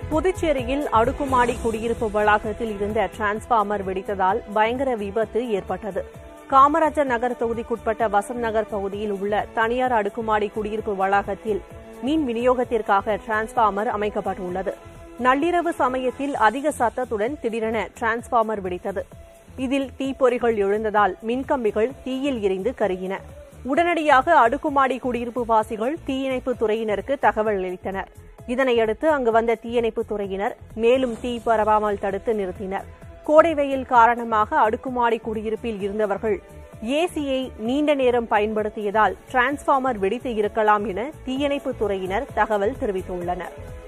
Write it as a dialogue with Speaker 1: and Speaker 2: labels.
Speaker 1: புதுச்சேரியில் அடுக்குமாடி குடியிருப்பு வளாகத்தில் இருந்த டிரான்ஸ்பார்மர் வெடித்ததால் பயங்கர விபத்து ஏற்பட்டது காமராஜர் நகர் தொகுதிக்குட்பட்ட வசந்த் நகர் பகுதியில் உள்ள தனியார் அடுக்குமாடி குடியிருப்பு வளாகத்தில் மின் விநியோகத்திற்காக டிரான்ஸ்பார்மர் அமைக்கப்பட்டுள்ளது நள்ளிரவு சமயத்தில் அதிக சத்தத்துடன் திடீரென டிரான்ஸ்பார்மர் வெடித்தது இதில் தீப்பொறிகள் எழுந்ததால் மின்கம்பிகள் தீயில் எரிந்து கருகின உடனடியாக அடுக்குமாடி குடியிருப்பு வாசிகள் தீயணைப்பு துறையினருக்கு தகவல் அளித்தனர் இதனையடுத்து அங்கு வந்த தீயணைப்பு துறையினர் மேலும் தீ பரவாமல் தடுத்து நிறுத்தினர் கோடை வெயில் காரணமாக அடுக்குமாடி குடியிருப்பில் இருந்தவர்கள் ஏசியை நீண்ட நேரம் பயன்படுத்தியதால் டிரான்ஸ்பார்மர் வெடித்து இருக்கலாம் என தீயணைப்பு துறையினர் தகவல் தெரிவித்துள்ளனர்